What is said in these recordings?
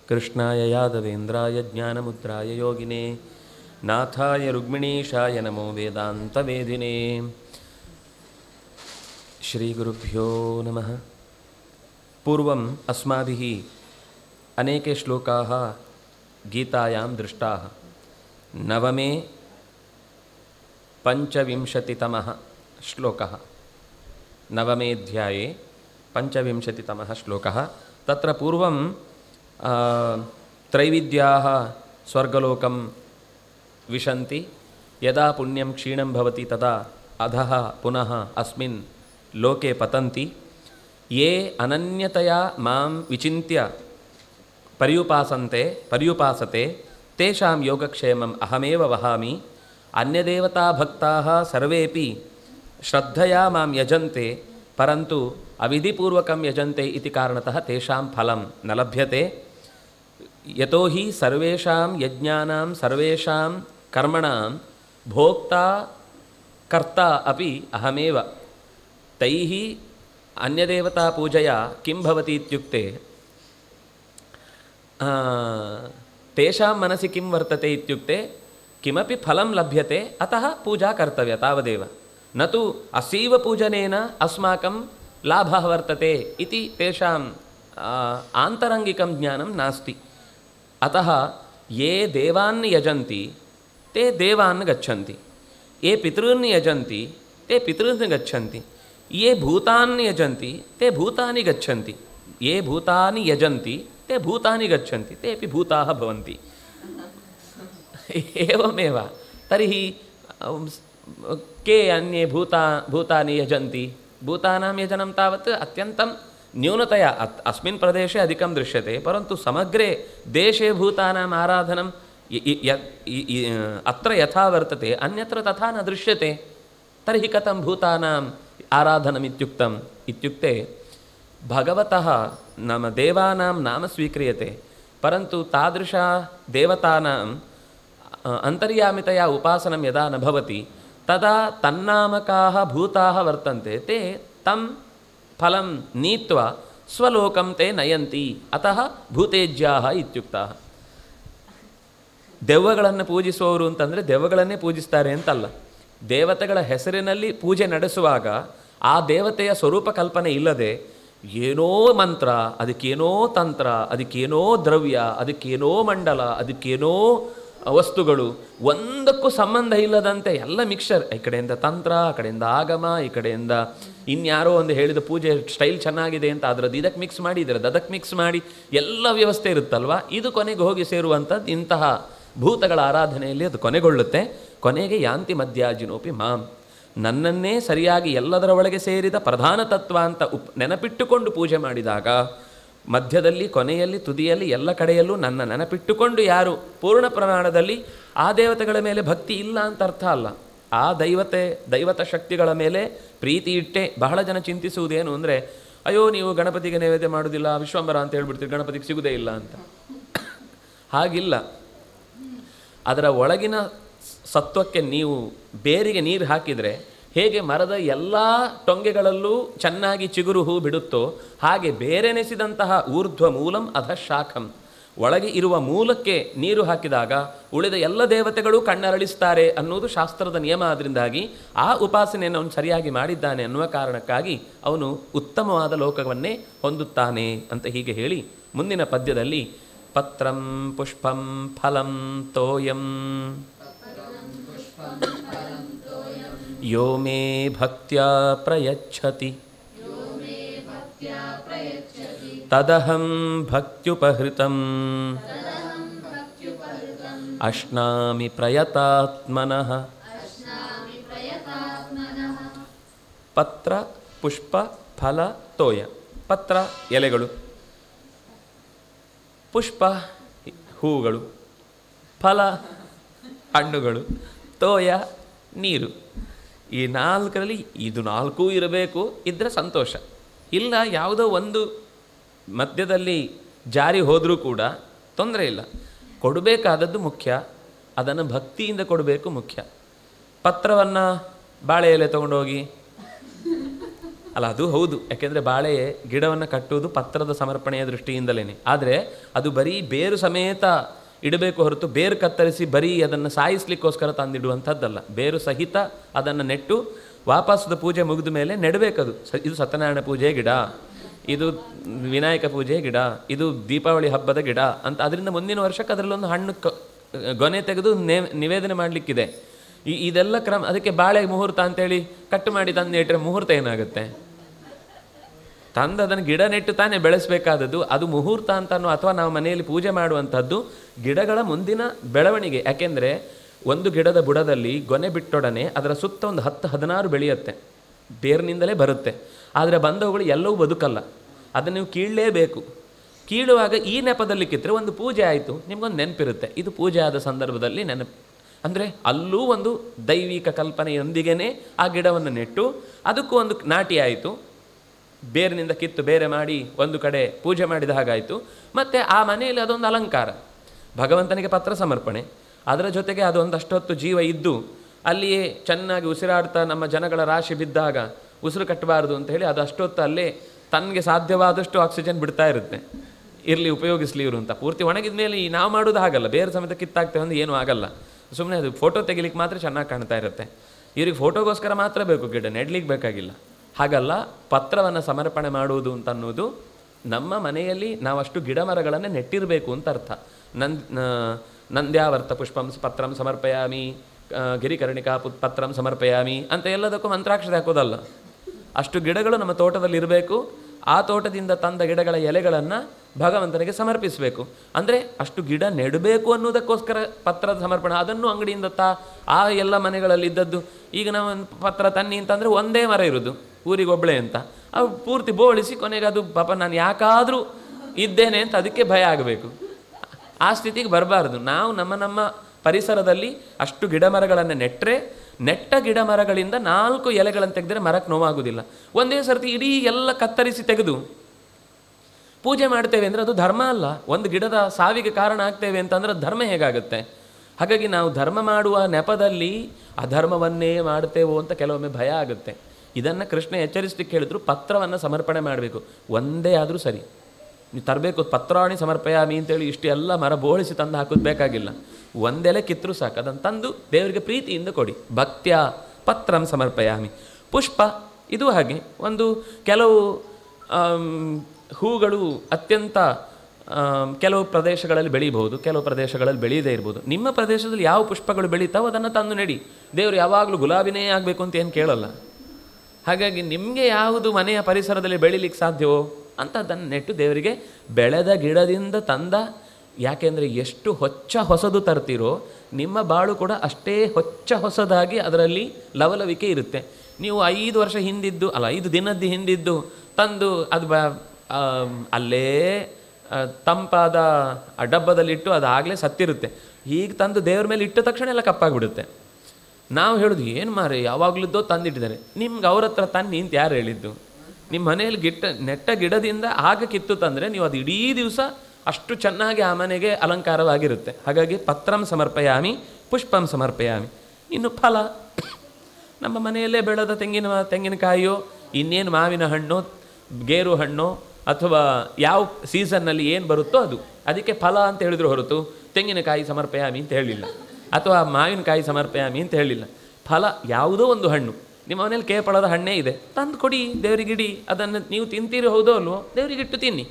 कृष्णाय यादवेन्द्राय ज्ञानमुद्राय योगिने नाथाय रुक्मिणीशाय नमो वेदान्तवेदिने श्रीगुरुभ्यो नमः पूर्वम् अस्माभिः अनेके श्लोकाः गीतायां दृष्टाः नवमे पञ्चविंशतितमः श्लोकः नवमेऽध्याये पञ्चविंशतितमः श्लोकः तत्र पूर्वं आ, त्रैविद्याः स्वर्गलोकं विशन्ति यदा पुण्यं क्षीणं भवति तदा अधः पुनः अस्मिन् लोके पतन्ति ये अनन्यतया मां विचिन्त्य पर्युपासन्ते पर्युपासते तेषां योगक्षेमम् अहमेव वहामि अन्यदेवताभक्ताः सर्वेपि श्रद्धया मां यजन्ते परन्तु अविधिपूर्वकं यजन्ते इति कारणतः तेषां फलं न लभ्यते यतो हि सर्वेषां यज्ञानां सर्वेषां कर्मणां भोक्ता कर्ता अपि अहमेव तैः अन्यदेवतापूजया किं भवति इत्युक्ते आ, तेषां मनसि किं वर्तते इत्युक्ते किमपि फलं लभ्यते अतः पूजा कर्तव्या तावदेव न तु अस्यैव पूजनेन अस्माकं लाभः वर्तते इति तेषां आ, आन्तरङ्गिकं ज्ञानं नास्ति अतः ये देवान् यजन्ति ते देवान् गच्छन्ति ये पितॄन् यजन्ति ते पितॄन् गच्छन्ति ये भूतान् यजन्ति ते भूतानि गच्छन्ति ये भूतानि यजन्ति ते भूतानि गच्छन्ति तेपि भूताः भवन्ति एवमेव तर्हि अं, के अन्ये भूता भूतानि यजन्ति भूतानां यजनं तावत् अत्यन्तं न्यूनतया अत् अस्मिन् प्रदेशे अधिकं दृश्यते परन्तु समग्रे देशे भूतानाम् आराधनं य- य- य- इ- इ- अत्र यथा वर्तते अन्यत्र तथा न दृश्यते तर्हि कथं भूतानाम् आराधनम् इत्युक्तम् इत्युक्ते भगवतः नाम देवानां नाम स्वीक्रियते परन्तु तादृशा देवतानां अ, अन्तर्यामितया उपासनं यदा न भवति तदा तन्नामकाः भूताः वर्तन्ते ते तं फलं नीत्वा स्वलोकं ते नयन्ति अतः ಭೂತೇಜ್ಯಾಹ ಇತ್ಯುಕ್ತಾಹ ದೆವ್ವಗಳನ್ನು ಪೂಜಿಸುವವರು ಅಂತಂದರೆ ದೆವ್ವಗಳನ್ನೇ ಪೂಜಿಸ್ತಾರೆ ಅಂತಲ್ಲ ದೇವತೆಗಳ ಹೆಸರಿನಲ್ಲಿ ಪೂಜೆ ನಡೆಸುವಾಗ ಆ ದೇವತೆಯ ಸ್ವರೂಪ ಕಲ್ಪನೆ ಇಲ್ಲದೆ ಏನೋ ಮಂತ್ರ ಅದಕ್ಕೇನೋ ತಂತ್ರ ಅದಕ್ಕೇನೋ ದ್ರವ್ಯ ಅದಕ್ಕೇನೋ ಮಂಡಲ ಅದಕ್ಕೇನೋ ವಸ್ತುಗಳು ಒಂದಕ್ಕೂ ಸಂಬಂಧ ಇಲ್ಲದಂತೆ ಎಲ್ಲ ಮಿಕ್ಸರ್ ಈ ಕಡೆಯಿಂದ ತಂತ್ರ ಆ ಕಡೆಯಿಂದ ಆಗಮ ಈ ಕಡೆಯಿಂದ ಇನ್ಯಾರೋ ಒಂದು ಹೇಳಿದ ಪೂಜೆ ಸ್ಟೈಲ್ ಚೆನ್ನಾಗಿದೆ ಅಂತ ಅದರದ್ದು ಇದಕ್ಕೆ ಮಿಕ್ಸ್ ಮಾಡಿ ಇದರದ್ದು ಅದಕ್ಕೆ ಮಿಕ್ಸ್ ಮಾಡಿ ಎಲ್ಲ ವ್ಯವಸ್ಥೆ ಇರುತ್ತಲ್ವ ಇದು ಕೊನೆಗೆ ಹೋಗಿ ಸೇರುವಂಥದ್ದು ಇಂತಹ ಭೂತಗಳ ಆರಾಧನೆಯಲ್ಲಿ ಅದು ಕೊನೆಗೊಳ್ಳುತ್ತೆ ಕೊನೆಗೆ ಯಾಂತಿ ಮಧ್ಯಾಜಿನೋಪಿ ಮಾಂ ನನ್ನನ್ನೇ ಸರಿಯಾಗಿ ಎಲ್ಲದರ ಒಳಗೆ ಸೇರಿದ ಪ್ರಧಾನ ತತ್ವ ಅಂತ ಉಪ್ ನೆನಪಿಟ್ಟುಕೊಂಡು ಪೂಜೆ ಮಾಡಿದಾಗ ಮಧ್ಯದಲ್ಲಿ ಕೊನೆಯಲ್ಲಿ ತುದಿಯಲ್ಲಿ ಎಲ್ಲ ಕಡೆಯಲ್ಲೂ ನನ್ನ ನೆನಪಿಟ್ಟುಕೊಂಡು ಯಾರು ಪೂರ್ಣ ಪ್ರಮಾಣದಲ್ಲಿ ಆ ದೇವತೆಗಳ ಮೇಲೆ ಭಕ್ತಿ ಇಲ್ಲ ಅಂತ ಅರ್ಥ ಅಲ್ಲ ಆ ದೈವತೆ ದೈವತ ಶಕ್ತಿಗಳ ಮೇಲೆ ಪ್ರೀತಿ ಇಟ್ಟೆ ಬಹಳ ಜನ ಚಿಂತಿಸುವುದೇನು ಅಂದರೆ ಅಯ್ಯೋ ನೀವು ಗಣಪತಿಗೆ ನೈವೇದ್ಯ ಮಾಡೋದಿಲ್ಲ ವಿಶ್ವಂಬರ ಅಂತ ಹೇಳ್ಬಿಡ್ತೀರಿ ಗಣಪತಿಗೆ ಸಿಗುವುದೇ ಇಲ್ಲ ಅಂತ ಹಾಗಿಲ್ಲ ಅದರ ಒಳಗಿನ ಸತ್ವಕ್ಕೆ ನೀವು ಬೇರಿಗೆ ನೀರು ಹಾಕಿದರೆ ಹೇಗೆ ಮರದ ಎಲ್ಲ ಟೊಂಗೆಗಳಲ್ಲೂ ಚೆನ್ನಾಗಿ ಚಿಗುರು ಹೂ ಬಿಡುತ್ತೋ ಹಾಗೆ ಬೇರೆನೆಸಿದಂತಹ ಊರ್ಧ್ವ ಮೂಲಂ ಅಧ ಶಾಖಂ ಒಳಗೆ ಇರುವ ಮೂಲಕ್ಕೆ ನೀರು ಹಾಕಿದಾಗ ಉಳಿದ ಎಲ್ಲ ದೇವತೆಗಳು ಕಣ್ಣರಳಿಸ್ತಾರೆ ಅನ್ನೋದು ಶಾಸ್ತ್ರದ ನಿಯಮ ಆದ್ದರಿಂದಾಗಿ ಆ ಉಪಾಸನೆಯನ್ನು ಅವನು ಸರಿಯಾಗಿ ಮಾಡಿದ್ದಾನೆ ಅನ್ನುವ ಕಾರಣಕ್ಕಾಗಿ ಅವನು ಉತ್ತಮವಾದ ಲೋಕವನ್ನೇ ಹೊಂದುತ್ತಾನೆ ಅಂತ ಹೀಗೆ ಹೇಳಿ ಮುಂದಿನ ಪದ್ಯದಲ್ಲಿ ಪತ್ರಂ ಪುಷ್ಪಂ ಫಲಂ ತೋಯಂ ಯೋ ಮೇ ಭಕ್ತ್ಯಾ ಪ್ರಯಚ್ಛತಿ ತದಹಂ ಭಕ್ತ್ಯುಪಹೃತಂ ಅಶ್ನಾಮಿ ಪ್ರಯತಾತ್ಮನಃ ಪತ್ರ ಪುಷ್ಪ ಫಲ ತೋಯ ಪತ್ರ ಎಲೆಗಳು ಪುಷ್ಪ ಹೂಗಳು ಫಲ ಹಣ್ಣುಗಳು ತೋಯ ನೀರು ಈ ನಾಲ್ಕರಲ್ಲಿ ಇದು ನಾಲ್ಕೂ ಇರಬೇಕು ಇದ್ದರೆ ಸಂತೋಷ ಇಲ್ಲ ಯಾವುದೋ ಒಂದು ಮಧ್ಯದಲ್ಲಿ ಜಾರಿ ಹೋದರೂ ಕೂಡ ತೊಂದರೆ ಇಲ್ಲ ಕೊಡಬೇಕಾದದ್ದು ಮುಖ್ಯ ಅದನ್ನು ಭಕ್ತಿಯಿಂದ ಕೊಡಬೇಕು ಮುಖ್ಯ ಪತ್ರವನ್ನು ಬಾಳೆ ಎಲೆ ತೊಗೊಂಡೋಗಿ ಅಲ್ಲ ಅದು ಹೌದು ಯಾಕೆಂದರೆ ಬಾಳೆ ಗಿಡವನ್ನು ಕಟ್ಟುವುದು ಪತ್ರದ ಸಮರ್ಪಣೆಯ ದೃಷ್ಟಿಯಿಂದಲೇ ಆದರೆ ಅದು ಬರೀ ಬೇರು ಸಮೇತ ಇಡಬೇಕು ಹೊರತು ಬೇರು ಕತ್ತರಿಸಿ ಬರೀ ಅದನ್ನು ಸಾಯಿಸ್ಲಿಕ್ಕೋಸ್ಕರ ತಂದಿಡುವಂಥದ್ದಲ್ಲ ಬೇರು ಸಹಿತ ಅದನ್ನು ನೆಟ್ಟು ವಾಪಸ್ಸದ ಪೂಜೆ ಮುಗಿದ ಮೇಲೆ ನೆಡಬೇಕದು ಸ ಇದು ಸತ್ಯನಾರಾಯಣ ಪೂಜೆ ಗಿಡ ಇದು ವಿನಾಯಕ ಪೂಜೆ ಗಿಡ ಇದು ದೀಪಾವಳಿ ಹಬ್ಬದ ಗಿಡ ಅಂತ ಅದರಿಂದ ಮುಂದಿನ ವರ್ಷಕ್ಕೆ ಅದರಲ್ಲೊಂದು ಹಣ್ಣು ಕ ಗೊನೆ ತೆಗೆದು ನೇ ನಿವೇದನೆ ಮಾಡಲಿಕ್ಕಿದೆ ಈ ಇದೆಲ್ಲ ಕ್ರಮ ಅದಕ್ಕೆ ಬಾಳೆ ಮುಹೂರ್ತ ಅಂತೇಳಿ ಕಟ್ಟು ಮಾಡಿ ತಂದು ಇಟ್ಟರೆ ಮುಹೂರ್ತ ಏನಾಗುತ್ತೆ ತಂದು ಅದನ್ನು ಗಿಡ ನೆಟ್ಟು ತಾನೇ ಬೆಳೆಸಬೇಕಾದದ್ದು ಅದು ಮುಹೂರ್ತ ಅಂತನೋ ಅಥವಾ ನಾವು ಮನೆಯಲ್ಲಿ ಪೂಜೆ ಮಾಡುವಂಥದ್ದು ಗಿಡಗಳ ಮುಂದಿನ ಬೆಳವಣಿಗೆ ಯಾಕೆಂದರೆ ಒಂದು ಗಿಡದ ಬುಡದಲ್ಲಿ ಗೊನೆ ಬಿಟ್ಟೊಡನೆ ಅದರ ಸುತ್ತ ಒಂದು ಹತ್ತು ಹದಿನಾರು ಬೆಳೆಯುತ್ತೆ ಬೇರಿನಿಂದಲೇ ಬರುತ್ತೆ ಆದರೆ ಬಂದವುಗಳು ಎಲ್ಲವೂ ಬದುಕಲ್ಲ ಅದನ್ನು ನೀವು ಕೀಳಲೇಬೇಕು ಕೀಳುವಾಗ ಈ ನೆಪದಲ್ಲಿ ಕಿತ್ತರೆ ಒಂದು ಪೂಜೆ ಆಯಿತು ನಿಮ್ಗೊಂದು ನೆನಪಿರುತ್ತೆ ಇದು ಪೂಜೆ ಆದ ಸಂದರ್ಭದಲ್ಲಿ ನೆನಪು ಅಂದರೆ ಅಲ್ಲೂ ಒಂದು ದೈವಿಕ ಕಲ್ಪನೆಯೊಂದಿಗೇ ಆ ಗಿಡವನ್ನು ನೆಟ್ಟು ಅದಕ್ಕೂ ಒಂದು ನಾಟಿ ಆಯಿತು ಬೇರಿನಿಂದ ಕಿತ್ತು ಬೇರೆ ಮಾಡಿ ಒಂದು ಕಡೆ ಪೂಜೆ ಮಾಡಿದ ಹಾಗಾಯಿತು ಮತ್ತು ಆ ಮನೆಯಲ್ಲಿ ಅದೊಂದು ಅಲಂಕಾರ ಭಗವಂತನಿಗೆ ಪತ್ರ ಸಮರ್ಪಣೆ ಅದರ ಜೊತೆಗೆ ಅದೊಂದಷ್ಟೊತ್ತು ಜೀವ ಇದ್ದು ಅಲ್ಲಿಯೇ ಚೆನ್ನಾಗಿ ಉಸಿರಾಡ್ತಾ ನಮ್ಮ ಜನಗಳ ರಾಶಿ ಬಿದ್ದಾಗ ಉಸಿರು ಕಟ್ಟಬಾರದು ಅಂತ ಹೇಳಿ ಅದು ಅಷ್ಟೊತ್ತು ಅಲ್ಲೇ ತನಗೆ ಸಾಧ್ಯವಾದಷ್ಟು ಆಕ್ಸಿಜನ್ ಬಿಡ್ತಾ ಇರುತ್ತೆ ಇರಲಿ ಉಪಯೋಗಿಸ್ಲಿ ಇವರು ಅಂತ ಪೂರ್ತಿ ಒಣಗಿದ ಮೇಲೆ ಈ ನಾವು ಮಾಡೋದು ಹಾಗಲ್ಲ ಬೇರೆ ಸಮೇತ ಕಿತ್ತಾಗ್ತೇವೆ ಅಂದ್ರೆ ಏನೂ ಆಗಲ್ಲ ಸುಮ್ಮನೆ ಅದು ಫೋಟೋ ತೆಗಿಲಿಕ್ಕೆ ಮಾತ್ರ ಚೆನ್ನಾಗಿ ಕಾಣ್ತಾ ಇರುತ್ತೆ ಇವ್ರಿಗೆ ಫೋಟೋಗೋಸ್ಕರ ಮಾತ್ರ ಬೇಕು ಗಿಡ ನೆಡ್ಲಿಕ್ಕೆ ಬೇಕಾಗಿಲ್ಲ ಹಾಗಲ್ಲ ಪತ್ರವನ್ನು ಸಮರ್ಪಣೆ ಮಾಡುವುದು ಅಂತ ಅನ್ನೋದು ನಮ್ಮ ಮನೆಯಲ್ಲಿ ನಾವಷ್ಟು ಗಿಡ ಮರಗಳನ್ನು ನೆಟ್ಟಿರಬೇಕು ಅಂತ ಅರ್ಥ ನಂದ್ ನ- ನಂದ್ಯಾವರ್ತ ಪುಷ್ಪಂ ಪತ್ರಂ ಸಮರ್ಪಯಾಮಿ ಆ, ಗಿರಿಕರ್ಣಿಕಾ ಪುತ್ ಪತ್ರಂ ಸಮರ್ಪಯಾಮಿ ಅಂತ ಎಲ್ಲದಕ್ಕೂ ಮಂತ್ರಾಕ್ಷರ ಹಾಕೋದಲ್ಲ ಅಷ್ಟು ಗಿಡಗಳು ನಮ್ಮ ತೋಟದಲ್ಲಿ ಇರಬೇಕು ಆ ತೋಟದಿಂದ ತಂದ ಗಿಡಗಳ ಎಲೆಗಳನ್ನು ಭಗವಂತನಿಗೆ ಸಮರ್ಪಿಸಬೇಕು ಅಂದರೆ ಅಷ್ಟು ಗಿಡ ನೆಡಬೇಕು ಅನ್ನೋದಕ್ಕೋಸ್ಕರ ಪತ್ರದ ಸಮರ್ಪಣೆ ಅದನ್ನು ಅಂಗಡಿಯಿಂದ ತಾ ಆ ಎಲ್ಲ ಮನೆಗಳಲ್ಲಿ ಇದ್ದದ್ದು ಈಗ ನಾವು ಒಂದು ಪತ್ರ ತನ್ನಿ ಅಂತಂದರೆ ಒಂದೇ ಮರ ಇರೋದು ಊರಿಗೊಬ್ಬಳೆ ಅಂತ ಅವು ಪೂರ್ತಿ ಬೋಳಿಸಿ ಕೊನೆಗೆ ಅದು ಪಾಪ ನಾನು ಯಾಕಾದರೂ ಇದ್ದೇನೆ ಅಂತ ಅದಕ್ಕೆ ಭಯ ಆಗಬೇಕು ಆ ಸ್ಥಿತಿಗೆ ಬರಬಾರ್ದು ನಾವು ನಮ್ಮ ನಮ್ಮ ಪರಿಸರದಲ್ಲಿ ಅಷ್ಟು ಗಿಡ ಮರಗಳನ್ನು ನೆಟ್ಟರೆ ನೆಟ್ಟ ಗಿಡ ಮರಗಳಿಂದ ನಾಲ್ಕು ಎಲೆಗಳನ್ನು ತೆಗೆದ್ರೆ ಮರಕ್ಕೆ ನೋವಾಗುವುದಿಲ್ಲ ಒಂದೇ ಸರ್ತಿ ಇಡೀ ಎಲ್ಲ ಕತ್ತರಿಸಿ ತೆಗೆದು ಪೂಜೆ ಮಾಡ್ತೇವೆ ಅಂದರೆ ಅದು ಧರ್ಮ ಅಲ್ಲ ಒಂದು ಗಿಡದ ಸಾವಿಗೆ ಕಾರಣ ಆಗ್ತೇವೆ ಅಂತಂದ್ರೆ ಅದು ಧರ್ಮ ಹೇಗಾಗುತ್ತೆ ಹಾಗಾಗಿ ನಾವು ಧರ್ಮ ಮಾಡುವ ನೆಪದಲ್ಲಿ ಅಧರ್ಮವನ್ನೇ ಮಾಡ್ತೇವೋ ಅಂತ ಕೆಲವೊಮ್ಮೆ ಭಯ ಆಗುತ್ತೆ ಇದನ್ನು ಕೃಷ್ಣ ಎಚ್ಚರಿಸಲಿಕ್ಕೆ ಹೇಳಿದ್ರು ಪತ್ರವನ್ನು ಸಮರ್ಪಣೆ ಮಾಡಬೇಕು ಒಂದೇ ಆದರೂ ಸರಿ ನೀವು ತರಬೇಕು ಪತ್ರಾಣಿ ಸಮರ್ಪಯಾಮಿ ಅಂತೇಳಿ ಇಷ್ಟು ಎಲ್ಲ ಮರ ಬೋಳಿಸಿ ತಂದು ಹಾಕೋದು ಬೇಕಾಗಿಲ್ಲ ಒಂದೆಲೆ ಕಿತ್ತರೂ ಸಾಕು ಅದನ್ನು ತಂದು ದೇವರಿಗೆ ಪ್ರೀತಿಯಿಂದ ಕೊಡಿ ಭಕ್ತ್ಯ ಪತ್ರಂ ಸಮರ್ಪಯಾಮಿ ಪುಷ್ಪ ಇದು ಹಾಗೆ ಒಂದು ಕೆಲವು ಆಮ್, ಹೂಗಳು ಅತ್ಯಂತ ಆಮ್, ಕೆಲವು ಪ್ರದೇಶಗಳಲ್ಲಿ ಬೆಳೀಬಹುದು ಕೆಲವು ಪ್ರದೇಶಗಳಲ್ಲಿ ಬೆಳೆಯದೇ ಇರ್ಬೋದು ನಿಮ್ಮ ಪ್ರದೇಶದಲ್ಲಿ ಯಾವ ಪುಷ್ಪಗಳು ಬೆಳೀತಾವೋ ಅದನ್ನು ತಂದು ನೆಡಿ ದೇವರು ಯಾವಾಗಲೂ ಗುಲಾಬಿನೇ ಆಗಬೇಕು ಅಂತ ಏನು ಕೇಳಲ್ಲ ಹಾಗಾಗಿ ನಿಮಗೆ ಯಾವುದು ಮನೆಯ ಪರಿಸರದಲ್ಲಿ ಬೆಳಿಲಿಕ್ಕೆ ಸಾಧ್ಯವೋ ಅಂತ ಅದನ್ನು ನೆಟ್ಟು ದೇವರಿಗೆ ಬೆಳೆದ ಗಿಡದಿಂದ ತಂದ ಯಾಕೆಂದರೆ ಎಷ್ಟು ಹೊಚ್ಚ ಹೊಸದು ತರ್ತೀರೋ ನಿಮ್ಮ ಬಾಳು ಕೂಡ ಅಷ್ಟೇ ಹೊಚ್ಚ ಹೊಸದಾಗಿ ಅದರಲ್ಲಿ ಲವಲವಿಕೆ ಇರುತ್ತೆ ನೀವು ಐದು ವರ್ಷ ಹಿಂದಿದ್ದು ಅಲ್ಲ ಐದು ದಿನದ್ದು ಹಿಂದಿದ್ದು ತಂದು ಅದು ಬ ಆಮ್, ಅಲ್ಲೇ ಆ, ತಂಪಾದ ಆ ಡಬ್ಬದಲ್ಲಿಟ್ಟು ಅದು ಆಗಲೇ ಸತ್ತಿರುತ್ತೆ ಈಗ ತಂದು ದೇವ್ರ ಮೇಲೆ ಇಟ್ಟ ತಕ್ಷಣ ಎಲ್ಲ ಕಪ್ಪಾಗ್ಬಿಡುತ್ತೆ ನಾವು ಹೇಳೋದು ಏನು ಮಾರೆ ಯಾವಾಗಲದ್ದೋ ತಂದಿಟ್ಟಿದ್ದಾರೆ ನಿಮ್ಗೆ ಅವ್ರ ಹತ್ರ ತನ್ನಿ ಅಂತ ಯಾರು ಹೇಳಿದ್ದು ನಿಮ್ಮ ಮನೆಯಲ್ಲಿ ಗಿಟ್ಟ ನೆಟ್ಟ ಗಿಡದಿಂದ ಆಗ ಕಿತ್ತು ತಂದರೆ ನೀವು ಅದು ಇಡೀ ದಿವಸ ಅಷ್ಟು ಚೆನ್ನಾಗಿ ಆ ಮನೆಗೆ ಅಲಂಕಾರವಾಗಿರುತ್ತೆ ಹಾಗಾಗಿ ಪತ್ರಂ ಸಮರ್ಪಯಾಮಿ ಪುಷ್ಪಂ ಸಮರ್ಪಯಾಮಿ ಇನ್ನು ಫಲ ನಮ್ಮ ಮನೆಯಲ್ಲೇ ಬೆಳೆದ ತೆಂಗಿನ ತೆಂಗಿನಕಾಯಿಯೋ ಇನ್ನೇನು ಮಾವಿನ ಹಣ್ಣು ಗೇರು ಹಣ್ಣು ಅಥವಾ ಯಾವ ಸೀಸನ್ನಲ್ಲಿ ಏನು ಬರುತ್ತೋ ಅದು ಅದಕ್ಕೆ ಫಲ ಅಂತ ಹೇಳಿದ್ರು ಹೊರತು ತೆಂಗಿನಕಾಯಿ ಸಮರ್ಪಯಾಮಿ ಅಂತ ಹೇಳಿಲ್ಲ ಅಥವಾ ಮಾವಿನಕಾಯಿ ಸಮರ್ಪಯಾಮಿ ಅಂತ ಹೇಳಿಲ್ಲ ಫಲ ಯಾವುದೋ ಒಂದು ಹಣ್ಣು ನಿಮ್ಮ ಮನೇಲಿ ಕೇಪಳದ ಹಣ್ಣೇ ಇದೆ ತಂದು ಕೊಡಿ ದೇವರಿಗಿಡಿ ಅದನ್ನು ನೀವು ತಿಂತೀರಿ ಹೌದೋ ಅಲ್ವೋ ದೇವರಿಗಿಟ್ಟು ತಿನ್ನಿ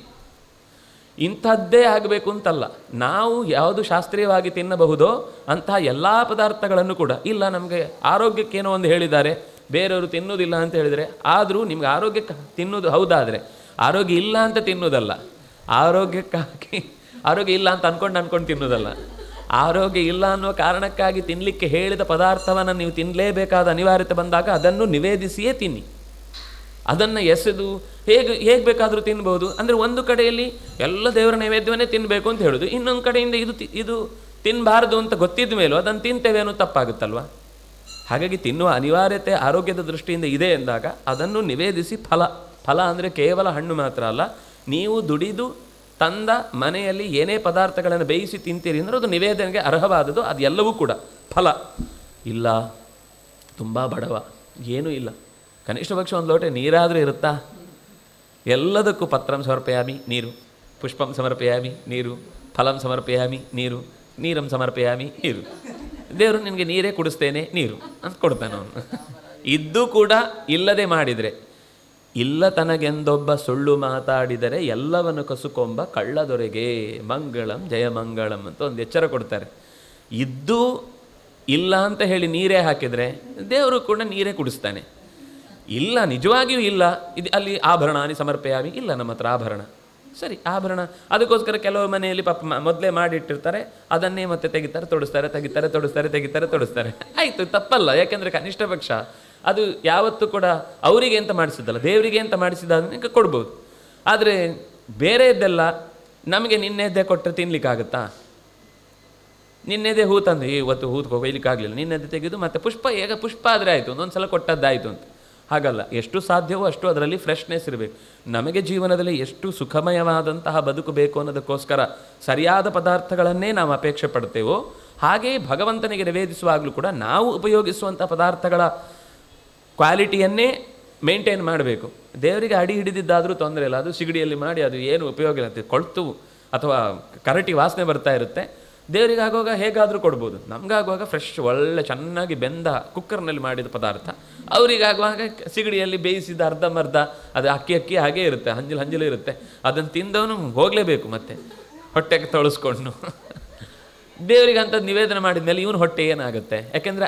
ಇಂಥದ್ದೇ ಆಗಬೇಕು ಅಂತಲ್ಲ ನಾವು ಯಾವುದು ಶಾಸ್ತ್ರೀಯವಾಗಿ ತಿನ್ನಬಹುದೋ ಅಂತಹ ಎಲ್ಲ ಪದಾರ್ಥಗಳನ್ನು ಕೂಡ ಇಲ್ಲ ನಮಗೆ ಆರೋಗ್ಯಕ್ಕೇನೋ ಒಂದು ಹೇಳಿದ್ದಾರೆ ಬೇರೆಯವರು ತಿನ್ನೋದಿಲ್ಲ ಅಂತ ಹೇಳಿದರೆ ಆದರೂ ನಿಮ್ಗೆ ಆರೋಗ್ಯಕ್ಕೆ ತಿನ್ನೋದು ಹೌದಾದರೆ ಆರೋಗ್ಯ ಇಲ್ಲ ಅಂತ ತಿನ್ನೋದಲ್ಲ ಆರೋಗ್ಯಕ್ಕಾಗಿ ಆರೋಗ್ಯ ಇಲ್ಲ ಅಂತ ಅನ್ಕೊಂಡು ಅನ್ಕೊಂಡು ತಿನ್ನೋದಲ್ಲ ಆರೋಗ್ಯ ಇಲ್ಲ ಅನ್ನುವ ಕಾರಣಕ್ಕಾಗಿ ತಿನ್ನಲಿಕ್ಕೆ ಹೇಳಿದ ಪದಾರ್ಥವನ್ನು ನೀವು ತಿನ್ನಲೇಬೇಕಾದ ಅನಿವಾರ್ಯತೆ ಬಂದಾಗ ಅದನ್ನು ನಿವೇದಿಸಿಯೇ ತಿನ್ನಿ ಅದನ್ನು ಎಸೆದು ಹೇಗೆ ಹೇಗೆ ಬೇಕಾದರೂ ತಿನ್ಬೋದು ಅಂದರೆ ಒಂದು ಕಡೆಯಲ್ಲಿ ಎಲ್ಲ ದೇವರ ನೈವೇದ್ಯವನ್ನೇ ತಿನ್ನಬೇಕು ಅಂತ ಹೇಳೋದು ಇನ್ನೊಂದು ಕಡೆಯಿಂದ ಇದು ತಿ- ಇದು ತಿನ್ನಬಾರ್ದು ಅಂತ ಗೊತ್ತಿದ್ದ ಮೇಲೂ ಅದನ್ನು ತಿಂತೇವೆ ಅನ್ನೋ ತಪ್ಪಾಗುತ್ತಲ್ವಾ ಹಾಗಾಗಿ ತಿನ್ನುವ ಅನಿವಾರ್ಯತೆ ಆರೋಗ್ಯದ ದೃಷ್ಟಿಯಿಂದ ಇದೆ ಎಂದಾಗ ಅದನ್ನು ನಿವೇದಿಸಿ ಫಲ ಫಲ ಅಂದರೆ ಕೇವಲ ಹಣ್ಣು ಮಾತ್ರ ಅಲ್ಲ ನೀವು ದುಡಿದು ತಂದ ಮನೆಯಲ್ಲಿ ಏನೇ ಪದಾರ್ಥಗಳನ್ನು ಬೇಯಿಸಿ ತಿಂತೀರಿ ಅಂದರೆ ಅದು ನಿವೇದನೆಗೆ ಅರ್ಹವಾದದ್ದು ಅದೆಲ್ಲವೂ ಕೂಡ ಫಲ ಇಲ್ಲ ತುಂಬ ಬಡವ ಏನೂ ಇಲ್ಲ ಕನಿಷ್ಠ ಪಕ್ಷ ಒಂದು ಲೋಟ ನೀರಾದರೂ ಇರುತ್ತಾ ಎಲ್ಲದಕ್ಕೂ ಪತ್ರಂ ಸಮರ್ಪಯಾಮಿ ನೀರು ಪುಷ್ಪಂ ಸಮರ್ಪಯಾಮಿ ನೀರು ಫಲಂ ಸಮರ್ಪಯಾಮಿ ನೀರು ನೀರಂ ಸಮರ್ಪಯಾಮಿ ನೀರು ದೇವರು ನಿನಗೆ ನೀರೇ ಕುಡಿಸ್ತೇನೆ ನೀರು ಅಂತ ಕೊಡ್ತಾನೆ ಅವನು ಇದ್ದು ಕೂಡ ಇಲ್ಲದೆ ಮಾಡಿದರೆ ಇಲ್ಲ ತನಗೆಂದೊಬ್ಬ ಸುಳ್ಳು ಮಾತಾಡಿದರೆ ಎಲ್ಲವನ್ನು ಕಸುಕೊಂಬ ಕಳ್ಳದೊರೆಗೆ ಮಂಗಳಂ ಜಯಮಂಗಳಂ ಅಂತ ಒಂದು ಎಚ್ಚರ ಕೊಡ್ತಾರೆ ಇದ್ದು ಇಲ್ಲ ಅಂತ ಹೇಳಿ ನೀರೇ ಹಾಕಿದರೆ ದೇವರು ಕೂಡ ನೀರೇ ಕುಡಿಸ್ತಾನೆ ಇಲ್ಲ ನಿಜವಾಗಿಯೂ ಇಲ್ಲ ಇದು ಅಲ್ಲಿ ಆಭರಣಾನಿ ಸಮರ್ಪಯಾಮಿ ಇಲ್ಲ ನಮ್ಮ ಹತ್ರ ಆಭರಣ ಸರಿ ಆಭರಣ ಅದಕ್ಕೋಸ್ಕರ ಕೆಲವು ಮನೆಯಲ್ಲಿ ಪಾಪ ಮ- ಮೊದಲೇ ಮಾಡಿಟ್ಟಿರ್ತಾರೆ ಅದನ್ನೇ ಮತ್ತೆ ತೆಗಿತಾರೆ ತೊಡಿಸ್ತಾರೆ ತೆಗಿತಾರೆ ತೊಡಿಸ್ತಾರೆ ತೆಗಿತಾರೆ ತೊಡಿಸ್ತಾರೆ ಆಯಿತು ತಪ್ಪಲ್ಲ ಯಾಕೆಂದರೆ ಕನಿಷ್ಠ ಪಕ್ಷ ಅದು ಯಾವತ್ತೂ ಕೂಡ ಅವರಿಗೆ ಅಂತ ಮಾಡಿಸಿದ್ದಲ್ಲ ದೇವರಿಗೆ ಅಂತ ಮಾಡಿಸಿದ ಕೊಡ್ಬೋದು ಆದರೆ ಬೇರೆಯದ್ದೆಲ್ಲ ನಮಗೆ ನಿನ್ನೆದ್ದೇ ಕೊಟ್ಟರೆ ತಿನ್ಲಿಕ್ಕಾಗುತ್ತಾ ನಿನ್ನೆದೇ ಹೂ ತಂದು "ಏ, ಇವತ್ತು ಹೂ ಕೊಯ್ಲಿಕ್ಕಾಗಲಿಲ್ಲ ನಿನ್ನೆದೆ ತೆಗೆದು ಮತ್ತೆ ಪುಷ್ಪ ಈಗ ಪುಷ್ಪ ಆದರೆ ಆಯಿತು ಒಂದೊಂದು ಸಲ ಕೊಟ್ಟದ್ದಾಯಿತು ಅಂತ ಹಾಗಲ್ಲ ಎಷ್ಟು ಸಾಧ್ಯವೋ ಅಷ್ಟು ಅದರಲ್ಲಿ ಫ್ರೆಶ್ನೆಸ್ ಇರಬೇಕು ನಮಗೆ ಜೀವನದಲ್ಲಿ ಎಷ್ಟು ಸುಖಮಯವಾದಂತಹ ಬದುಕು ಬೇಕು ಅನ್ನೋದಕ್ಕೋಸ್ಕರ ಸರಿಯಾದ ಪದಾರ್ಥಗಳನ್ನೇ ನಾವು ಅಪೇಕ್ಷೆ ಪಡ್ತೇವೋ ಹಾಗೆಯೇ ಭಗವಂತನಿಗೆ ನಿವೇದಿಸುವಾಗಲೂ ಕೂಡ ನಾವು ಉಪಯೋಗಿಸುವಂಥ ಪದಾರ್ಥಗಳ ಕ್ವಾಲಿಟಿಯನ್ನೇ ಮೇಂಟೈನ್ ಮಾಡಬೇಕು ದೇವರಿಗೆ ಅಡಿ ಹಿಡಿದಿದ್ದಾದರೂ ತೊಂದರೆ ಇಲ್ಲ ಅದು ಸಿಗಡಿಯಲ್ಲಿ ಮಾಡಿ ಅದು ಏನು ಉಪಯೋಗ ಇಲ್ಲ ಅದು ಕೊಳ್ತು ಅಥವಾ ಕರಟಿ ವಾಸನೆ ಬರ್ತಾ ಇರುತ್ತೆ ದೇವರಿಗೆ ಆಗುವಾಗ ಹೇಗಾದರೂ ಕೊಡ್ಬೋದು ನಮಗಾಗುವಾಗ ಫ್ರೆಶ್ ಒಳ್ಳೆ ಚೆನ್ನಾಗಿ ಬೆಂದ ಕುಕ್ಕರ್ನಲ್ಲಿ ಮಾಡಿದ ಪದಾರ್ಥ ಅವರಿಗಾಗುವಾಗ ಸಿಗಡಿಯಲ್ಲಿ ಬೇಯಿಸಿದ ಅರ್ಧಂಬರ್ಧ ಅದು ಅಕ್ಕಿ ಅಕ್ಕಿ ಹಾಗೇ ಇರುತ್ತೆ ಹಂಜಲು ಹಂಜಲು ಇರುತ್ತೆ ಅದನ್ನು ತಿಂದವನು ಹೋಗಲೇಬೇಕು ಮತ್ತೆ ಹೊಟ್ಟೆಗೆ ತೊಳಸ್ಕೊಂಡು ದೇವರಿಗೆ ಅಂಥದ್ದು ನಿವೇದನೆ ಮಾಡಿದ ಮೇಲೆ ಇವನು ಹೊಟ್ಟೆ ಏನಾಗುತ್ತೆ ಯಾಕೆಂದರೆ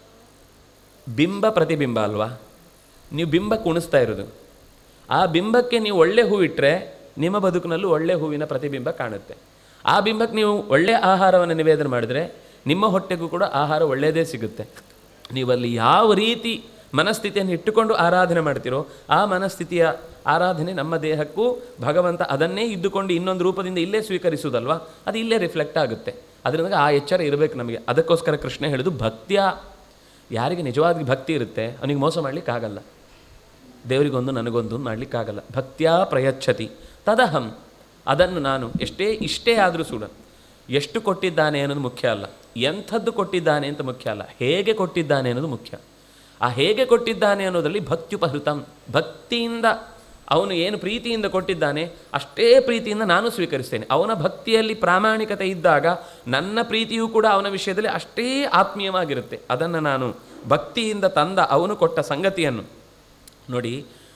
ಬಿಂಬ ಪ್ರತಿಬಿಂಬ ಅಲ್ವಾ ನೀವು ಬಿಂಬ ಕುಣಿಸ್ತಾ ಇರೋದು ಆ ಬಿಂಬಕ್ಕೆ ನೀವು ಒಳ್ಳೆ ಹೂವಿಟ್ಟರೆ ನಿಮ್ಮ ಬದುಕಿನಲ್ಲೂ ಒಳ್ಳೆ ಹೂವಿನ ಪ್ರತಿಬಿಂಬ ಕಾಣುತ್ತೆ ಆ ಬಿಂಬಕ್ಕೆ ನೀವು ಒಳ್ಳೆ ಆಹಾರವನ್ನು ನಿವೇದನೆ ಮಾಡಿದರೆ ನಿಮ್ಮ ಹೊಟ್ಟೆಗೂ ಕೂಡ ಆಹಾರ ಒಳ್ಳೆಯದೇ ಸಿಗುತ್ತೆ ನೀವಲ್ಲಿ ಯಾವ ರೀತಿ ಮನಸ್ಥಿತಿಯನ್ನು ಇಟ್ಟುಕೊಂಡು ಆರಾಧನೆ ಮಾಡ್ತೀರೋ ಆ ಮನಸ್ಥಿತಿಯ ಆರಾಧನೆ ನಮ್ಮ ದೇಹಕ್ಕೂ ಭಗವಂತ ಅದನ್ನೇ ಇದ್ದುಕೊಂಡು ಇನ್ನೊಂದು ರೂಪದಿಂದ ಇಲ್ಲೇ ಸ್ವೀಕರಿಸುವುದಲ್ವಾ ಅದು ಇಲ್ಲೇ ರಿಫ್ಲೆಕ್ಟ್ ಆಗುತ್ತೆ ಅದರಿಂದ ಆ ಎಚ್ಚರ ಇರಬೇಕು ನಮಗೆ ಅದಕ್ಕೋಸ್ಕರ ಕೃಷ್ಣ ಹೇಳಿದು ಭಕ್ತಿಯ ಯಾರಿಗೆ ನಿಜವಾದ ಭಕ್ತಿ ಇರುತ್ತೆ ಅವನಿಗೆ ಮೋಸ ಮಾಡಲಿಕ್ಕಾಗಲ್ಲ ದೇವರಿಗೊಂದು ನನಗೊಂದು ಮಾಡಲಿಕ್ಕಾಗಲ್ಲ ಭಕ್ತ್ಯಾ ಪ್ರಯಚ್ಛತಿ ತದಹಂ ಅದನ್ನು ನಾನು ಎಷ್ಟೇ ಇಷ್ಟೇ ಆದರೂ ಸುಡ ಎಷ್ಟು ಕೊಟ್ಟಿದ್ದಾನೆ ಅನ್ನೋದು ಮುಖ್ಯ ಅಲ್ಲ ಎಂಥದ್ದು ಕೊಟ್ಟಿದ್ದಾನೆ ಅಂತ ಮುಖ್ಯ ಅಲ್ಲ ಹೇಗೆ ಕೊಟ್ಟಿದ್ದಾನೆ ಅನ್ನೋದು ಮುಖ್ಯ ಆ ಹೇಗೆ ಕೊಟ್ಟಿದ್ದಾನೆ ಅನ್ನೋದರಲ್ಲಿ ಭಕ್ತ್ಯುಪಹೃತಂ ಭಕ್ತಿಯಿಂದ ಅವನು ಏನು ಪ್ರೀತಿಯಿಂದ ಕೊಟ್ಟಿದ್ದಾನೆ ಅಷ್ಟೇ ಪ್ರೀತಿಯಿಂದ ನಾನು ಸ್ವೀಕರಿಸ್ತೇನೆ ಅವನ ಭಕ್ತಿಯಲ್ಲಿ ಪ್ರಾಮಾಣಿಕತೆ ಇದ್ದಾಗ ನನ್ನ ಪ್ರೀತಿಯೂ ಕೂಡ ಅವನ ವಿಷಯದಲ್ಲಿ ಅಷ್ಟೇ ಆತ್ಮೀಯವಾಗಿರುತ್ತೆ ಅದನ್ನು ನಾನು ಭಕ್ತಿಯಿಂದ ತಂದ ಅವನು ಕೊಟ್ಟ ಸಂಗತಿಯನ್ನು ನೋಡಿ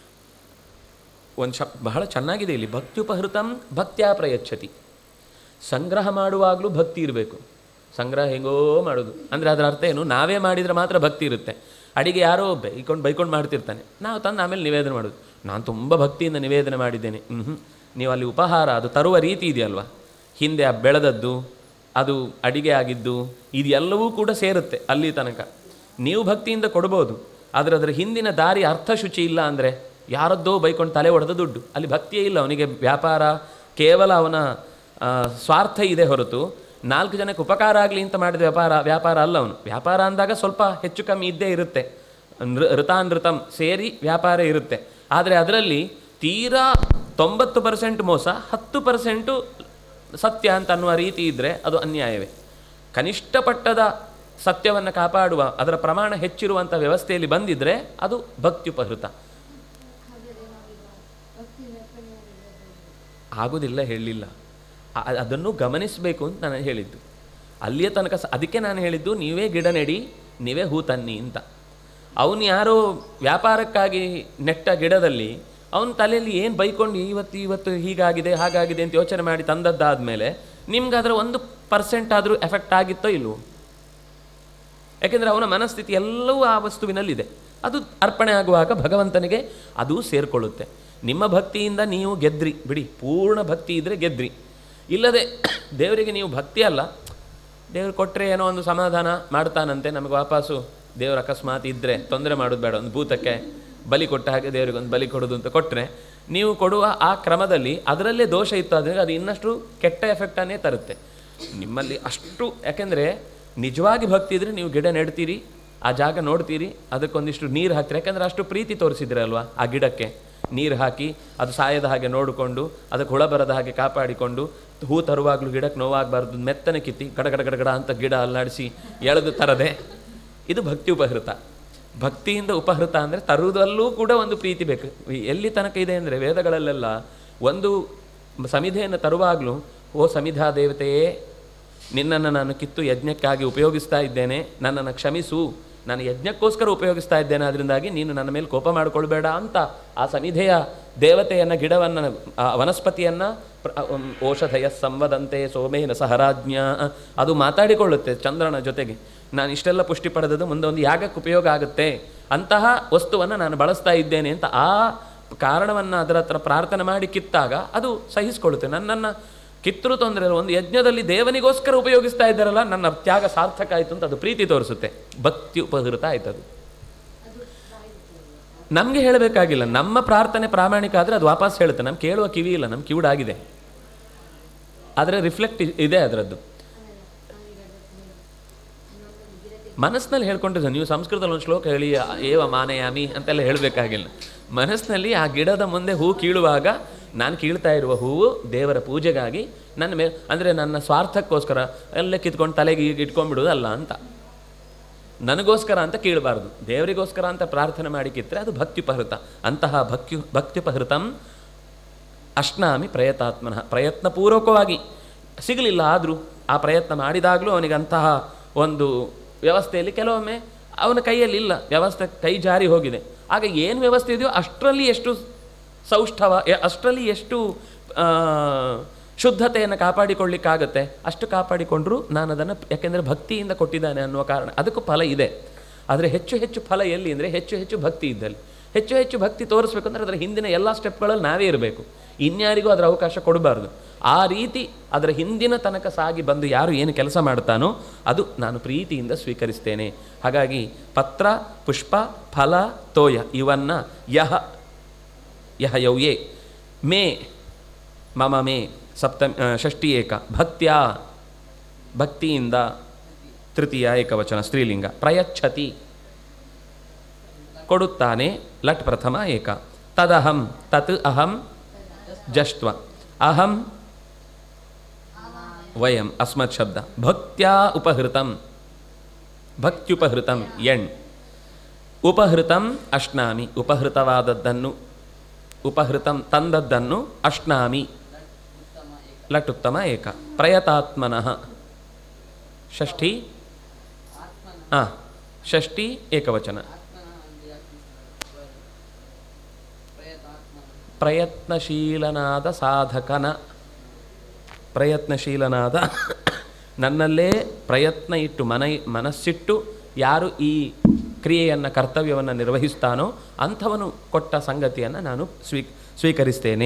ಒಂದು ಶಬ್ ಬಹಳ ಚೆನ್ನಾಗಿದೆ ಇಲ್ಲಿ ಭಕ್ತ್ಯುಪಹೃತಂ ಭಕ್ತ್ಯಾ ಪ್ರಯಚ್ಛತಿ ಸಂಗ್ರಹ ಮಾಡುವಾಗಲೂ ಭಕ್ತಿ ಇರಬೇಕು ಸಂಗ್ರಹ ಹೆಂಗೋ ಮಾಡೋದು ಅಂದರೆ ಅದರ ಅರ್ಥ ಏನು ನಾವೇ ಮಾಡಿದರೆ ಮಾತ್ರ ಭಕ್ತಿ ಇರುತ್ತೆ ಅಡಿಗೆ ಯಾರೋ ಬೈಕೊಂಡು ಬೈಕೊಂಡು ಮಾಡ್ತಿರ್ತಾನೆ ನಾವು ತಂದು ಆಮೇಲೆ ನಿವೇದನೆ ಮಾಡೋದು ನಾನು ತುಂಬ ಭಕ್ತಿಯಿಂದ ನಿವೇದನೆ ಮಾಡಿದ್ದೇನೆ ಹ್ಞೂ ನೀವು ಅಲ್ಲಿ ಉಪಹಾರ ಅದು ತರುವ ರೀತಿ ಇದೆಯಲ್ವಾ ಹಿಂದೆ ಆ ಬೆಳೆದದ್ದು ಅದು ಅಡಿಗೆ ಆಗಿದ್ದು ಇದೆಲ್ಲವೂ ಕೂಡ ಸೇರುತ್ತೆ ಅಲ್ಲಿ ತನಕ ನೀವು ಭಕ್ತಿಯಿಂದ ಕೊಡ್ಬೋದು ಆದರೆ ಅದರ ಹಿಂದಿನ ದಾರಿ ಅರ್ಥ ಶುಚಿ ಇಲ್ಲ ಅಂದರೆ ಯಾರದ್ದೋ ಬೈಕೊಂಡು ತಲೆ ಹೊಡೆದ ದುಡ್ಡು ಅಲ್ಲಿ ಭಕ್ತಿಯೇ ಇಲ್ಲ ಅವನಿಗೆ ವ್ಯಾಪಾರ ಕೇವಲ ಅವನ ಆ, ಸ್ವಾರ್ಥ ಇದೆ ಹೊರತು ನಾಲ್ಕು ಜನಕ್ಕೆ ಉಪಕಾರ ಆಗಲಿ ಅಂತ ಮಾಡಿದ ವ್ಯಾಪಾರ ವ್ಯಾಪಾರ ಅಲ್ಲ ಅವನು ವ್ಯಾಪಾರ ಅಂದಾಗ ಸ್ವಲ್ಪ ಹೆಚ್ಚು ಕಮ್ಮಿ ಇದ್ದೇ ಇರುತ್ತೆ ನೃ ಋತಾನೃತಂ ಸೇರಿ ವ್ಯಾಪಾರ ಇರುತ್ತೆ ಆದರೆ ಅದರಲ್ಲಿ ತೀರಾ ತೊಂಬತ್ತು ಪರ್ಸೆಂಟ್ ಮೋಸ ಹತ್ತು ಪರ್ಸೆಂಟು ಸತ್ಯ ಅಂತ ಅನ್ನುವ ರೀತಿ ಇದ್ದರೆ ಅದು ಅನ್ಯಾಯವೇ ಕನಿಷ್ಠ ಪಟ್ಟದ ಸತ್ಯವನ್ನು ಕಾಪಾಡುವ ಅದರ ಪ್ರಮಾಣ ಹೆಚ್ಚಿರುವಂಥ ವ್ಯವಸ್ಥೆಯಲ್ಲಿ ಬಂದಿದ್ದರೆ ಅದು ಭಕ್ತ್ಯುಪಹೃತ ಆಗೋದಿಲ್ಲ ಹೇಳಲಿಲ್ಲ ಅ- ಅದನ್ನು ಗಮನಿಸಬೇಕು ಅಂತ ನಾನು ಹೇಳಿದ್ದು ಅಲ್ಲಿಯ ತನಕ ಸ ಅದಕ್ಕೆ ನಾನು ಹೇಳಿದ್ದು ನೀವೇ ಗಿಡ ನೆಡಿ ನೀವೇ ಹೂ ತನ್ನಿ ಅಂತ ಅವನು ಯಾರೋ ವ್ಯಾಪಾರಕ್ಕಾಗಿ ನೆಟ್ಟ ಗಿಡದಲ್ಲಿ ಅವನ ತಲೆಯಲ್ಲಿ ಏನು ಬೈಕೊಂಡು ಇವತ್ತು ಇವತ್ತು ಹೀಗಾಗಿದೆ ಹಾಗಾಗಿದೆ ಅಂತ ಯೋಚನೆ ಮಾಡಿ ತಂದದ್ದಾದಮೇಲೆ ನಿಮ್ಗೆ ಅದರ ಒಂದು ಪರ್ಸೆಂಟ್ ಆದರೂ ಎಫೆಕ್ಟ್ ಆಗಿತ್ತೋ ಇಲ್ವೋ ಯಾಕೆಂದರೆ ಅವನ ಮನಸ್ಥಿತಿ ಎಲ್ಲವೂ ಆ ವಸ್ತುವಿನಲ್ಲಿದೆ ಅದು ಅರ್ಪಣೆ ಆಗುವಾಗ ಭಗವಂತನಿಗೆ ಅದು ಸೇರಿಕೊಳ್ಳುತ್ತೆ ನಿಮ್ಮ ಭಕ್ತಿಯಿಂದ ನೀವು ಗೆದ್ರಿ ಬಿಡಿ ಪೂರ್ಣ ಭಕ್ತಿ ಇದ್ದರೆ ಗೆದ್ರಿ ಇಲ್ಲದೆ ದೇವರಿಗೆ ನೀವು ಭಕ್ತಿ ಅಲ್ಲ ದೇವ್ರು ಕೊಟ್ಟರೆ ಏನೋ ಒಂದು ಸಮಾಧಾನ ಮಾಡ್ತಾನಂತೆ ನಮಗೆ ವಾಪಸ್ಸು ದೇವ್ರ ಅಕಸ್ಮಾತ್ ಇದ್ದರೆ ತೊಂದರೆ ಮಾಡೋದು ಬೇಡ ಒಂದು ಭೂತಕ್ಕೆ ಬಲಿ ಕೊಟ್ಟ ಹಾಗೆ ದೇವರಿಗೆ ಒಂದು ಬಲಿ ಕೊಡೋದು ಅಂತ ಕೊಟ್ಟರೆ ನೀವು ಕೊಡುವ ಆ ಕ್ರಮದಲ್ಲಿ ಅದರಲ್ಲೇ ದೋಷ ಇತ್ತು ಆದರೆ ಅದು ಇನ್ನಷ್ಟು ಕೆಟ್ಟ ಎಫೆಕ್ಟನ್ನೇ ತರುತ್ತೆ ನಿಮ್ಮಲ್ಲಿ ಅಷ್ಟು ಯಾಕೆಂದರೆ ನಿಜವಾಗಿ ಭಕ್ತಿ ಇದ್ದರೆ ನೀವು ಗಿಡ ನೆಡ್ತೀರಿ ಆ ಜಾಗ ನೋಡ್ತೀರಿ ಅದಕ್ಕೊಂದಿಷ್ಟು ನೀರು ಹಾಕ್ತೀರಿ ಯಾಕಂದರೆ ಅಷ್ಟು ಪ್ರೀತಿ ತೋರಿಸಿದ್ರಲ್ವಾ ಆ ಗಿಡಕ್ಕೆ ನೀರು ಹಾಕಿ ಅದು ಸಾಯದ ಹಾಗೆ ನೋಡಿಕೊಂಡು ಅದಕ್ಕೆ ಹುಳ ಬರದ ಹಾಗೆ ಕಾಪಾಡಿಕೊಂಡು ಹೂ ತರುವಾಗಲೂ ಗಿಡಕ್ಕೆ ನೋವಾಗಬಾರ್ದು ಮೆತ್ತನೆ ಕಿತ್ತಿ ಗಡ ಗಡ ಗಡ ಗಡ ಅಂತ ಗಿಡ ಅಲ್ಲಾಡಿಸಿ ಎಳೆದು ತರದೆ ಇದು ಭಕ್ತಿ ಉಪಹೃತ ಭಕ್ತಿಯಿಂದ ಉಪಹೃತ ಅಂದರೆ ತರುವುದಲ್ಲೂ ಕೂಡ ಒಂದು ಪ್ರೀತಿ ಬೇಕು ಎಲ್ಲಿ ತನಕ ಇದೆ ಅಂದರೆ ವೇದಗಳಲ್ಲೆಲ್ಲ ಒಂದು ಸಮಿಧೆಯನ್ನು ತರುವಾಗಲೂ ಓ ಸಮಿಧಾ ದೇವತೆಯೇ ನಿನ್ನನ್ನು ನಾನು ಕಿತ್ತು ಯಜ್ಞಕ್ಕಾಗಿ ಉಪಯೋಗಿಸ್ತಾ ಇದ್ದೇನೆ ನನ್ನನ್ನು ಕ್ಷಮಿಸು ನಾನು ಯಜ್ಞಕ್ಕೋಸ್ಕರ ಉಪಯೋಗಿಸ್ತಾ ಇದ್ದೇನೆ ಅದರಿಂದಾಗಿ ನೀನು ನನ್ನ ಮೇಲೆ ಕೋಪ ಮಾಡಿಕೊಳ್ಬೇಡ ಅಂತ ಆ ಸಮಿಧೆಯ ದೇವತೆಯನ್ನು ಗಿಡವನ್ನು ಆ ವನಸ್ಪತಿಯನ್ನು ಪ್ರ- ಉಮ್, ಓಷಧಯ ಸಂವದಂತೆ ಸೋಮೇನ ಸಹರಾಜ್ಞ ಅದು ಮಾತಾಡಿಕೊಳ್ಳುತ್ತೆ ಚಂದ್ರನ ಜೊತೆಗೆ ನಾನು ಇಷ್ಟೆಲ್ಲ ಪುಷ್ಟಿ ಪಡೆದದ್ದು ಮುಂದೆ ಒಂದು ಯಾಗಕ್ಕೆ ಉಪಯೋಗ ಆಗುತ್ತೆ ಅಂತಹ ವಸ್ತುವನ್ನು ನಾನು ಬಳಸ್ತಾ ಇದ್ದೇನೆ ಅಂತ ಆ ಕಾರಣವನ್ನು ಅದರ ಹತ್ರ ಪ್ರಾರ್ಥನೆ ಮಾಡಿ ಕಿತ್ತಾಗ ಅದು ಸಹಿಸ್ಕೊಳ್ಳುತ್ತೆ ನನ್ನನ್ನು ಕಿತ್ತರು ತೊಂದರೆ ಇಲ್ಲ ಒಂದು ಯಜ್ಞದಲ್ಲಿ ದೇವನಿಗೋಸ್ಕರ ಉಪಯೋಗಿಸ್ತಾ ಇದ್ದಾರಲ್ಲ ನನ್ನ ತ್ಯಾಗ ಸಾರ್ಥಕ ಆಯಿತು ಅಂತ ಅದು ಪ್ರೀತಿ ತೋರಿಸುತ್ತೆ ಭಕ್ತಿ ಉಪಹೃತ ಆಯ್ತು ಅದು ನಮಗೆ ಹೇಳಬೇಕಾಗಿಲ್ಲ ನಮ್ಮ ಪ್ರಾರ್ಥನೆ ಪ್ರಾಮಾಣಿಕ ಆದರೆ ಅದು ವಾಪಸ್ ಹೇಳುತ್ತೆ ನಮ್ಗೆ ಕೇಳುವ ಕಿವಿ ಇಲ್ಲ ನಮ್ಮ ಕಿವುಡಾಗಿದೆ ಆದರೆ ರಿಫ್ಲೆಕ್ಟ್ ಇದೆ ಅದರದ್ದು ಮನಸ್ಸಿನಲ್ಲಿ ಹೇಳ್ಕೊಂಡಿದ್ದೆ ನೀವು ಸಂಸ್ಕೃತದಲ್ಲಿ ಒಂದು ಶ್ಲೋಕ ಹೇಳಿ ಏವ ಮಾನಯಾಮಿ ಅಂತೆಲ್ಲ ಹೇಳಬೇಕಾಗಿಲ್ಲ ಮನಸ್ಸಿನಲ್ಲಿ ಆ ಗಿಡದ ಮುಂದೆ ಹೂ ಕೀಳುವಾಗ ನಾನು ಕೀಳ್ತಾ ಇರುವ ಹೂವು ದೇವರ ಪೂಜೆಗಾಗಿ ನನ್ನ ಮೇಲೆ ಅಂದರೆ ನನ್ನ ಸ್ವಾರ್ಥಕ್ಕೋಸ್ಕರ ಎಲ್ಲ ಕಿತ್ಕೊಂಡು ತಲೆಗೆ ಈಗ ಇಟ್ಕೊಂಡ್ಬಿಡೋದಲ್ಲ ಅಂತ ನನಗೋಸ್ಕರ ಅಂತ ಕೀಳಬಾರ್ದು ದೇವರಿಗೋಸ್ಕರ ಅಂತ ಪ್ರಾರ್ಥನೆ ಮಾಡಿ ಕಿತ್ತರೆ ಅದು ಭಕ್ತಿಪಹೃತ ಅಂತಹ ಭಕ್ತಿ ಭಕ್ತಿಪಹೃತಂ ಅಶ್ನಾಮಿ ಪ್ರಯತಾತ್ಮನಃ ಪ್ರಯತ್ನಪೂರ್ವಕವಾಗಿ ಸಿಗಲಿಲ್ಲ ಆದರೂ ಆ ಪ್ರಯತ್ನ ಮಾಡಿದಾಗಲೂ ಅವನಿಗೆ ಅಂತಹ ಒಂದು ವ್ಯವಸ್ಥೆಯಲ್ಲಿ ಕೆಲವೊಮ್ಮೆ ಅವನ ಕೈಯಲ್ಲಿ ಇಲ್ಲ ವ್ಯವಸ್ಥೆ ಕೈ ಜಾರಿ ಹೋಗಿದೆ ಆಗ ಏನು ವ್ಯವಸ್ಥೆ ಇದೆಯೋ ಅಷ್ಟರಲ್ಲಿ ಎಷ್ಟು ಸೌಷ್ಠವ ಎ- ಅಷ್ಟರಲ್ಲಿ ಎಷ್ಟು ಆ, ಶುದ್ಧತೆಯನ್ನು ಕಾಪಾಡಿಕೊಳ್ಳಿಕ್ಕಾಗತ್ತೆ ಅಷ್ಟು ಕಾಪಾಡಿಕೊಂಡ್ರೂ ನಾನು ಅದನ್ನು ಯಾಕೆಂದರೆ ಭಕ್ತಿಯಿಂದ ಕೊಟ್ಟಿದ್ದಾನೆ ಅನ್ನುವ ಕಾರಣ ಅದಕ್ಕೂ ಫಲ ಇದೆ ಆದರೆ ಹೆಚ್ಚು ಹೆಚ್ಚು ಫಲ ಎಲ್ಲಿ ಅಂದರೆ ಹೆಚ್ಚು ಹೆಚ್ಚು ಭಕ್ತಿ ಇದ್ದಲ್ಲಿ ಹೆಚ್ಚು ಹೆಚ್ಚು ಭಕ್ತಿ ತೋರಿಸ್ಬೇಕಂದ್ರೆ ಅದರ ಹಿಂದಿನ ಎಲ್ಲ ಸ್ಟೆಪ್ಗಳಲ್ಲಿ ನಾವೇ ಇರಬೇಕು ಇನ್ಯಾರಿಗೂ ಅದರ ಅವಕಾಶ ಕೊಡಬಾರ್ದು ಆ ರೀತಿ ಅದರ ಹಿಂದಿನ ತನಕ ಸಾಗಿ ಬಂದು ಯಾರು ಏನು ಕೆಲಸ ಮಾಡ್ತಾನೋ ಅದು ನಾನು ಪ್ರೀತಿಯಿಂದ ಸ್ವೀಕರಿಸ್ತೇನೆ ಹಾಗಾಗಿ ಪತ್ರ ಪುಷ್ಪ ಫಲ ತೋಯ ಇವನ್ನು ಯಹ ಯಹ ಯೌಯೇ ಮೇ ಮಮ ಮೇ ಸಪ್ತಮಿ ಆ, ಷಷ್ಠಿ ಏಕ ಭಕ್ತ್ಯಾ ಭಕ್ತಿಯಿಂದ ತೃತೀಯ ಏಕವಚನ ಸ್ತ್ರೀಲಿಂಗ ಪ್ರಯಚ್ಛತಿ ಕೊಡುತ್ತಾನೆ ಲಟ್ ಪ್ರಥಮ ಏಕ ತದಹಂ ತತ್ ಅಹಂ ಜಷ್ಟ್ವ ಅಹಂ ವಯಂ ಅಸ್ಮತ್ ಶಬ್ದ ಭಕ್ತ್ಯಾ ಉಪಹೃತಂ ಭಕ್ತ್ಯುಪಹೃತಂ ಎಣ್ ಉಪಹೃತಂ ಅಶ್ನಾಮಿ ಉಪಹೃತವಾದದ್ದನ್ನು ಉಪಹೃತಂ ತಂದದ್ದನ್ನು ಅಶ್ನಾಮಿ ಲಟುತ್ತಮ ಏಕ ಪ್ರಯತಾತ್ಮನಃ ಷಷ್ಠಿ ಹಾಂ ಷಷ್ಠಿ ಏಕವಚನ ಪ್ರಯತ್ನಶೀಲನಾದ ಸಾಧಕನ ಪ್ರಯತ್ನಶೀಲನಾದ ನನ್ನಲ್ಲೇ ಪ್ರಯತ್ನ ಇಟ್ಟು ಮನ ಮನಸ್ಸಿಟ್ಟು ಯಾರು ಈ ಕ್ರಿಯೆಯನ್ನು ಕರ್ತವ್ಯವನ್ನು ನಿರ್ವಹಿಸ್ತಾನೋ ಅಂಥವನು ಕೊಟ್ಟ ಸಂಗತಿಯನ್ನು ನಾನು ಸ್ವೀ ಸ್ವೀಕರಿಸ್ತೇನೆ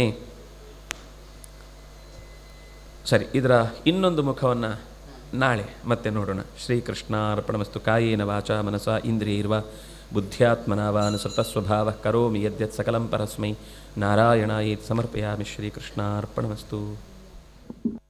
ಸರಿ ಇದರ ಇನ್ನೊಂದು ಮುಖವನ್ನು ನಾಳೆ ಮತ್ತೆ ನೋಡೋಣ ಶ್ರೀಕೃಷ್ಣಾರ್ಪಣಮಸ್ತು ಕಾಯೇನ ವಾಚ ಮನಸ ಇಂದ್ರಿಯರ್ವ ಬುದ್ಧ್ಯಾತ್ಮನಾವಾನುಸೃತ ಸ್ವಭಾವ ಕರೋಮಿ ಯದ್ಯತ್ ಸಕಲಂ ಪರಸ್ಮೈ ನಾರಾಯಣಾಯೇತಿ ಸಮರ್ಪಯಾಮಿ ಶ್ರೀಕೃಷ್ಣಾರ್ಪಣಮಸ್ತು